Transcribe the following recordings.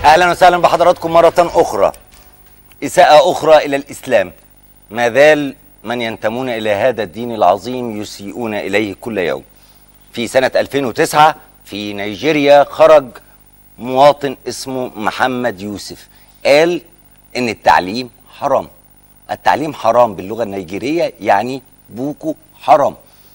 اهلا وسهلا بحضراتكم مره اخرى اساءه اخرى الى الاسلام ما زال من ينتمون الى هذا الدين العظيم يسيئون اليه كل يوم في سنه 2009 في نيجيريا خرج مواطن اسمه محمد يوسف قال ان التعليم حرام التعليم حرام باللغه النيجيريه يعني بوكو حرام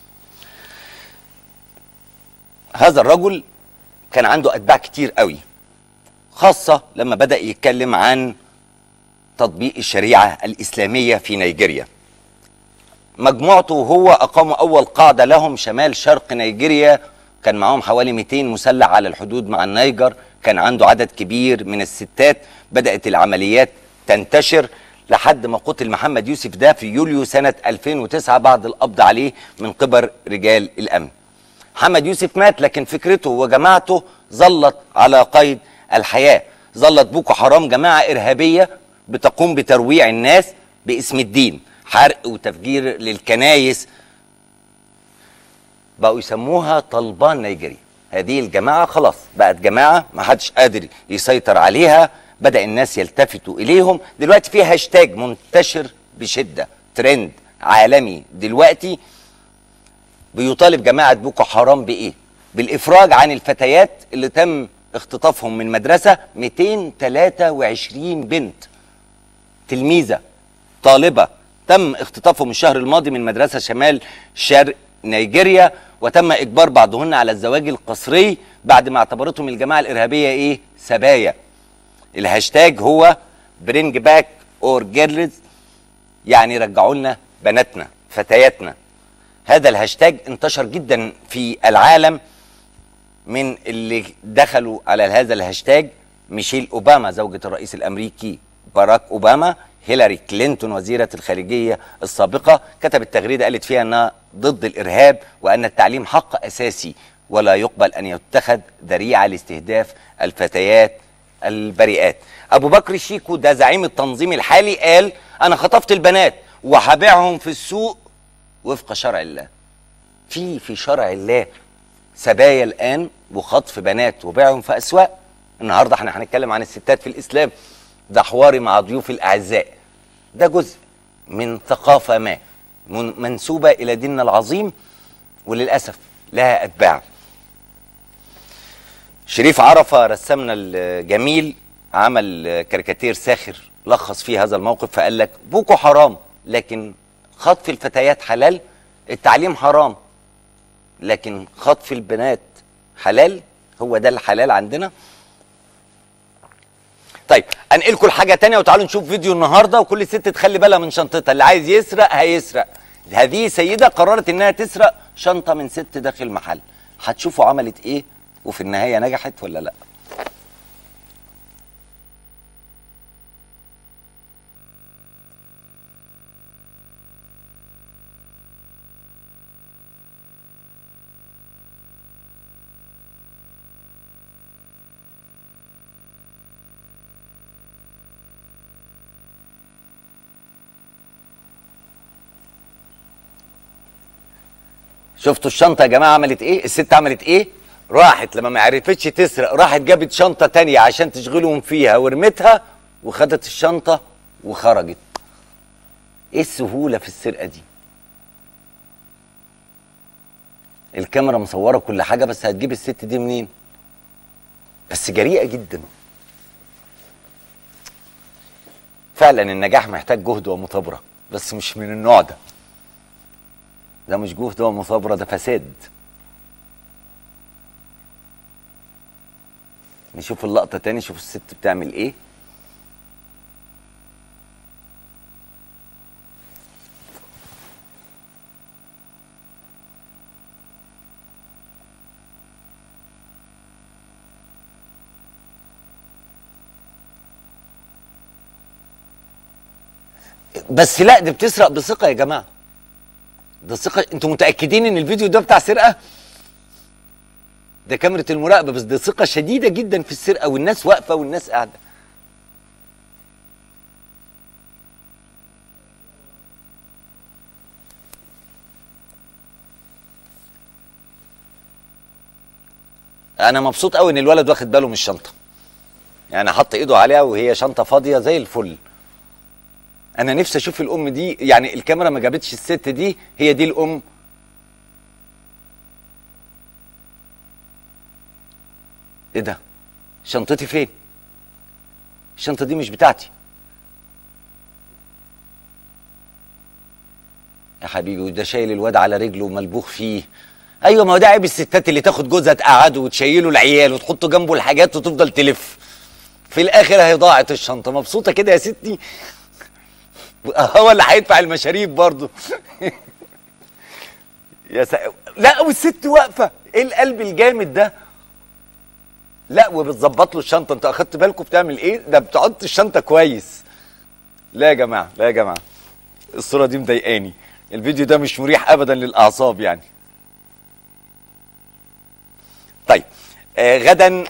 هذا الرجل كان عنده اتباع كتير قوي خاصه لما بدا يتكلم عن تطبيق الشريعه الاسلاميه في نيجيريا مجموعته وهو اقاموا اول قاعده لهم شمال شرق نيجيريا كان معاهم حوالي 200 مسلح على الحدود مع النيجر كان عنده عدد كبير من الستات بدات العمليات تنتشر لحد ما قتل محمد يوسف ده في يوليو سنه 2009 بعد القبض عليه من قبل رجال الامن محمد يوسف مات لكن فكرته وجماعته ظلت على قيد الحياه ظلت بوكو حرام جماعه ارهابيه بتقوم بترويع الناس باسم الدين حرق وتفجير للكنايس بقوا يسموها طلبان نيجيري هذه الجماعه خلاص بقت جماعه ما حدش قادر يسيطر عليها بدا الناس يلتفتوا اليهم دلوقتي في هاشتاج منتشر بشده ترند عالمي دلوقتي بيطالب جماعه بوكو حرام بايه بالافراج عن الفتيات اللي تم اختطافهم من مدرسه 223 بنت تلميذه طالبه تم اختطافهم الشهر الماضي من مدرسه شمال شرق نيجيريا وتم اجبار بعضهن على الزواج القسري بعد ما اعتبرتهم الجماعه الارهابيه ايه سبايا الهاشتاج هو برينج باك اور جيرلز يعني رجعوا لنا بناتنا فتياتنا هذا الهاشتاج انتشر جدا في العالم من اللي دخلوا على هذا الهاشتاج ميشيل اوباما زوجة الرئيس الامريكي باراك اوباما هيلاري كلينتون وزيرة الخارجية السابقة كتبت تغريدة قالت فيها انها ضد الارهاب وان التعليم حق اساسي ولا يقبل ان يتخذ ذريعة لاستهداف الفتيات البريئات ابو بكر الشيكو ده زعيم التنظيم الحالي قال انا خطفت البنات وهبيعهم في السوق وفق شرع الله في في شرع الله سبايا الان وخطف بنات وبيعهم في اسواق النهارده احنا هنتكلم عن الستات في الاسلام ده حواري مع ضيوف الاعزاء ده جزء من ثقافه ما من- منسوبه الى ديننا العظيم وللاسف لها اتباع شريف عرفه رسمنا الجميل عمل كاريكاتير ساخر لخص فيه هذا الموقف فقال لك بوكو حرام لكن خطف الفتيات حلال التعليم حرام لكن خطف البنات حلال هو ده الحلال عندنا طيب انقلكم لحاجه تانية وتعالوا نشوف فيديو النهارده وكل ست تخلي بالها من شنطتها اللي عايز يسرق هيسرق هذه سيده قررت انها تسرق شنطه من ست داخل محل هتشوفوا عملت ايه وفي النهايه نجحت ولا لا شفتوا الشنطه يا جماعه عملت ايه الست عملت ايه راحت لما ما عرفتش تسرق راحت جابت شنطه تانية عشان تشغلهم فيها ورمتها وخدت الشنطه وخرجت ايه السهوله في السرقه دي الكاميرا مصوره كل حاجه بس هتجيب الست دي منين بس جريئه جدا فعلا النجاح محتاج جهد ومثابره بس مش من النوع ده ده مش جهد ومثابره ده فساد نشوف اللقطه تاني شوف الست بتعمل ايه بس لا دي بتسرق بثقه يا جماعه ده ثقه انتوا متاكدين ان الفيديو ده بتاع سرقه ده كاميرا المراقبه بس ده ثقه شديده جدا في السرقه والناس واقفه والناس قاعده انا مبسوط قوي ان الولد واخد باله من الشنطه يعني حط ايده عليها وهي شنطه فاضيه زي الفل انا نفسي اشوف الام دي يعني الكاميرا ما جابتش الست دي هي دي الام ايه ده شنطتي فين الشنطه دي مش بتاعتي يا حبيبي وده شايل الواد على رجله وملبوخ فيه ايوه ما هو ده عيب الستات اللي تاخد جوزها تقعده وتشيله العيال وتحطه جنبه الحاجات وتفضل تلف في الاخر هي ضاعت الشنطه مبسوطه كده يا ستي هو اللي هيدفع المشاريب برضه يا س... لا والست واقفه ايه القلب الجامد ده لا وبتظبط له الشنطه انتوا اخدت بالكم بتعمل ايه ده بتحط الشنطه كويس لا يا جماعه لا يا جماعه الصوره دي مضايقاني الفيديو ده مش مريح ابدا للاعصاب يعني طيب آه غدا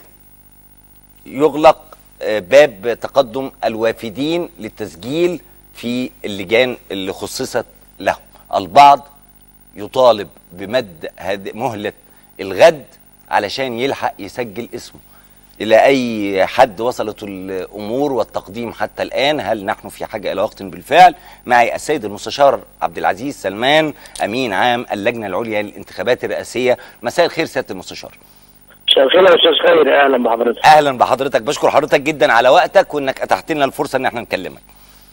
يغلق آه باب تقدم الوافدين للتسجيل في اللجان اللي خصصت له البعض يطالب بمد هد- مهلة الغد علشان يلحق يسجل اسمه إلى أي حد وصلت الأمور والتقديم حتى الآن هل نحن في حاجة إلى وقت بالفعل معي السيد المستشار عبد العزيز سلمان أمين عام اللجنة العليا للانتخابات الرئاسية مساء الخير سيادة المستشار مساء الخير يا استاذ خير اهلا بحضرتك أهلا بحضرتك بشكر حضرتك جدا على وقتك وإنك أتحت لنا الفرصة إن احنا نكلمك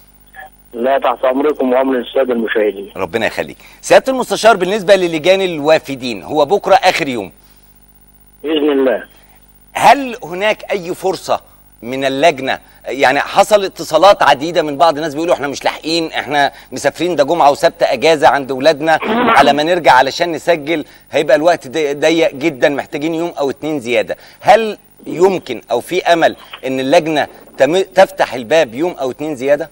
لا تحت امركم وامر الساده المشاهدين ربنا يخليك سيادة المستشار بالنسبة للجان الوافدين هو بكرة آخر يوم باذن الله هل هناك اي فرصه من اللجنه يعني حصل اتصالات عديده من بعض الناس بيقولوا احنا مش لاحقين احنا مسافرين ده جمعه وسبت اجازه عند اولادنا على ما نرجع علشان نسجل هيبقى الوقت ضي- ضيق جدا محتاجين يوم او اتنين زياده هل يمكن او في امل ان اللجنه تم- تفتح الباب يوم او اتنين زياده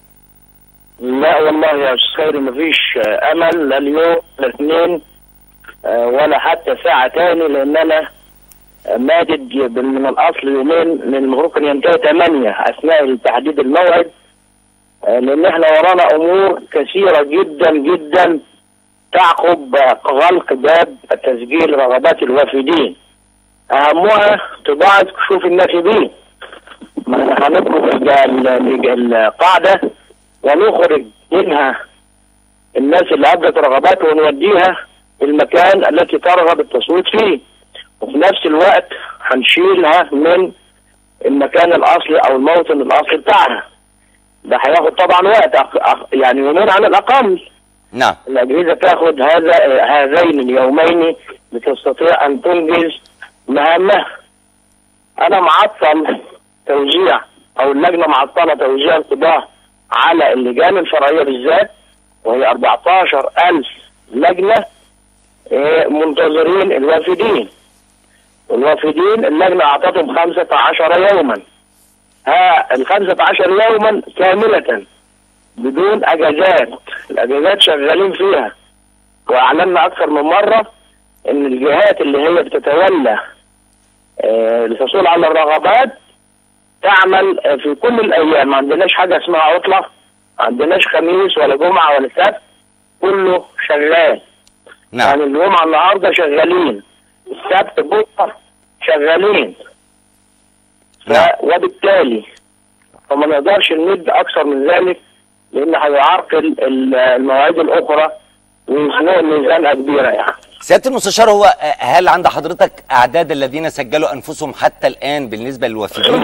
لا والله يا استاذ خير مفيش آه، امل لا اليوم لا اثنين آه، ولا حتى ساعه تاني لان انا آه، مادد ج- من الاصل يومين لان المفروض كان ينتهي 8 اثناء تحديد الموعد آه، لان احنا ورانا امور كثيره جدا جدا تعقب آه، غلق باب تسجيل رغبات الوافدين اهمها طباعه كشوف الناخبين ما احنا هنطلب ال- ال- القاعده ونخرج منها الناس اللي ابدت رغبات ونوديها المكان التي ترغب التصويت فيه وفي نفس الوقت هنشيلها من المكان الاصلي او الموطن الاصلي بتاعها ده هياخد طبعا وقت أق- أق- يعني يومين على الاقل نعم الاجهزه تاخد هذا هذين اليومين لتستطيع ان تنجز مهامها انا معطل توزيع او اللجنه معطله توزيع القضاه على اللجان الفرعيه بالذات وهي 14000 لجنه آه، منتظرين الوافدين الوافدين اللجنه اعطتهم 15 يوما ها ال 15 يوما كامله بدون اجازات الاجازات شغالين فيها واعلنا اكثر من مره ان الجهات اللي هي بتتولى آه، الحصول على الرغبات تعمل آه، في كل الايام ما عندناش حاجه اسمها عطله ما عندناش خميس ولا جمعه ولا سبت كله شغال نعم يعني الجمعه النهارده شغالين السبت بكره شغالين ف... نعم. وبالتالي فما نقدرش نمد اكثر من ذلك لان هيعرقل ال- المواعيد الاخرى ويزنق ميزانها كبيره يعني سياده المستشار هو آه، هل عند حضرتك اعداد الذين سجلوا انفسهم حتى الان بالنسبه للوافدين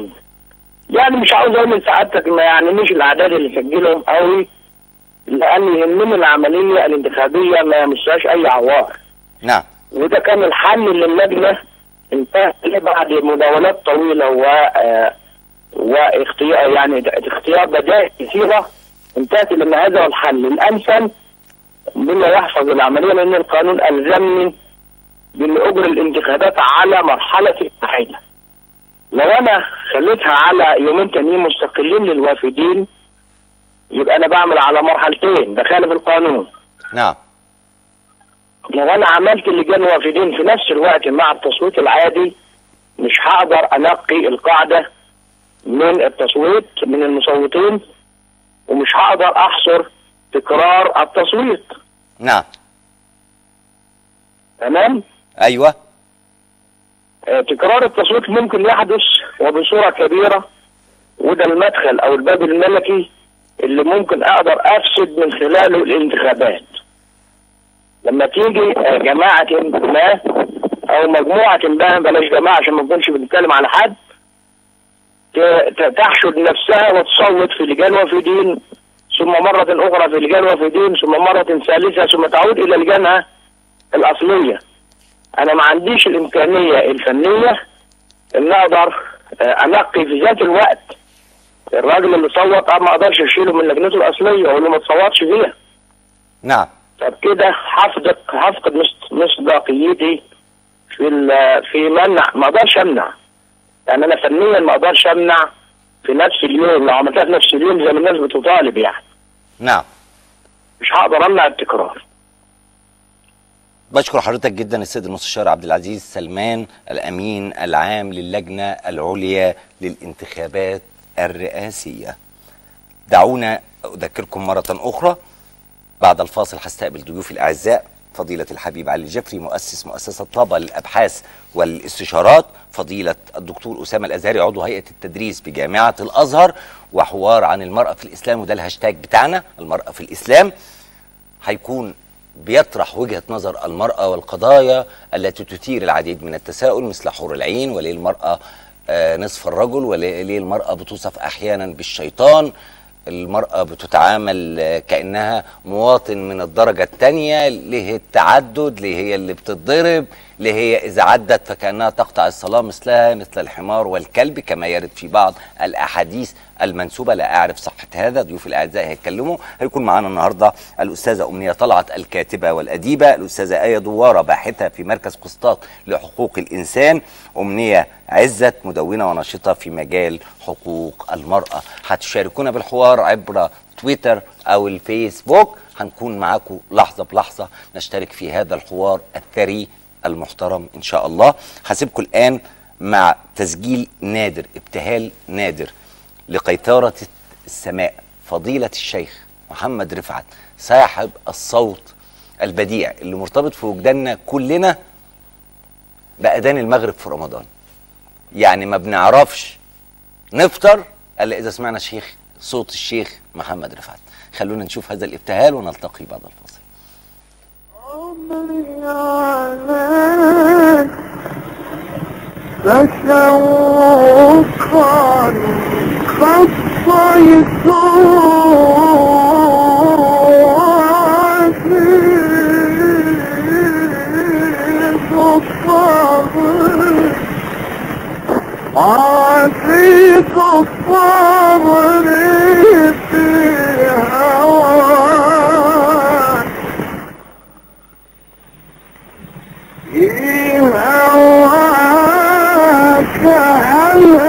يعني مش عاوز اقول من سعادتك ما يعني مش الاعداد اللي سجلهم قوي لان يهمني العمليه الانتخابيه ما يمسهاش اي عوار نعم وده كان الحل للجنه انتهى بعد مداولات طويله و آه، واختيار يعني اختيار بدائل كثيره انتهت لان هذا هو الحل الامثل بما يحفظ العمليه لان القانون الزمني بان اجري الانتخابات على مرحله واحده. لو انا خليتها على يومين تانيين مستقلين للوافدين يبقى انا بعمل على مرحلتين ده خالف القانون. نعم لو انا عملت لجان وافدين في نفس الوقت مع التصويت العادي مش هقدر انقي القاعده من التصويت من المصوتين ومش هقدر احصر تكرار التصويت نعم تمام ايوه آه، تكرار التصويت ممكن يحدث وبصورة كبيرة وده المدخل او الباب الملكي اللي ممكن اقدر افسد من خلاله الانتخابات لما تيجي آه، جماعة ما او مجموعة ما بلاش جماعة عشان ما نكونش بنتكلم على حد ت- ت- تحشد نفسها وتصوت في لجان وفدين ثم مرة أخرى في لجان وفدين ثم مرة ثالثة ثم تعود إلى لجانها الأصلية أنا ما عنديش الإمكانية الفنية إن أقدر آه، أنقي في ذات الوقت الراجل اللي صوت أه ما أقدرش أشيله من لجنته الأصلية وأقول له ما تصوتش فيها نعم طب كده هفقد هفقد مص- مصداقيتي في ال- في منع ما اقدرش امنع يعني انا فنيا ما اقدرش امنع في نفس اليوم لو عملتها في نفس اليوم زي ما الناس بتطالب يعني نعم مش هقدر امنع التكرار بشكر حضرتك جدا السيد المستشار عبد العزيز سلمان الامين العام للجنه العليا للانتخابات الرئاسيه. دعونا اذكركم مره اخرى بعد الفاصل هستقبل ضيوفي الاعزاء فضيله الحبيب علي جفري مؤسس مؤسسه طابا للابحاث والاستشارات، فضيله الدكتور اسامه الازهري عضو هيئه التدريس بجامعه الازهر وحوار عن المراه في الاسلام وده الهاشتاج بتاعنا المراه في الاسلام. هيكون بيطرح وجهة نظر المرأة والقضايا التي تثير العديد من التساؤل مثل حور العين وليه المرأة آه، نصف الرجل وليه المرأة بتوصف أحيانا بالشيطان المرأة بتتعامل آه، كأنها مواطن من الدرجة الثانية ليه التعدد ليه هي اللي بتتضرب ليه هي إذا عدت فكأنها تقطع الصلاة مثلها مثل الحمار والكلب كما يرد في بعض الأحاديث المنسوبة لا أعرف صحة هذا ضيوف الأعزاء هيتكلموا هيكون معانا النهاردة الأستاذة أمنية طلعت الكاتبة والأديبة الأستاذة آية دوارة باحثة في مركز قسطاط لحقوق الإنسان أمنية عزت مدونة وناشطة في مجال حقوق المرأة هتشاركونا بالحوار عبر تويتر أو الفيسبوك هنكون معاكم لحظة بلحظة نشترك في هذا الحوار الثري المحترم إن شاء الله هسيبكم الآن مع تسجيل نادر ابتهال نادر لقيثارة السماء فضيلة الشيخ محمد رفعت صاحب الصوت البديع اللي مرتبط في وجداننا كلنا بأذان المغرب في رمضان يعني ما بنعرفش نفطر الا اذا سمعنا شيخ صوت الشيخ محمد رفعت خلونا نشوف هذا الابتهال ونلتقي بعد الفاصل عمري عليك تشوقا خطيت الصبر عزيز الصبر في هواك في هواك هل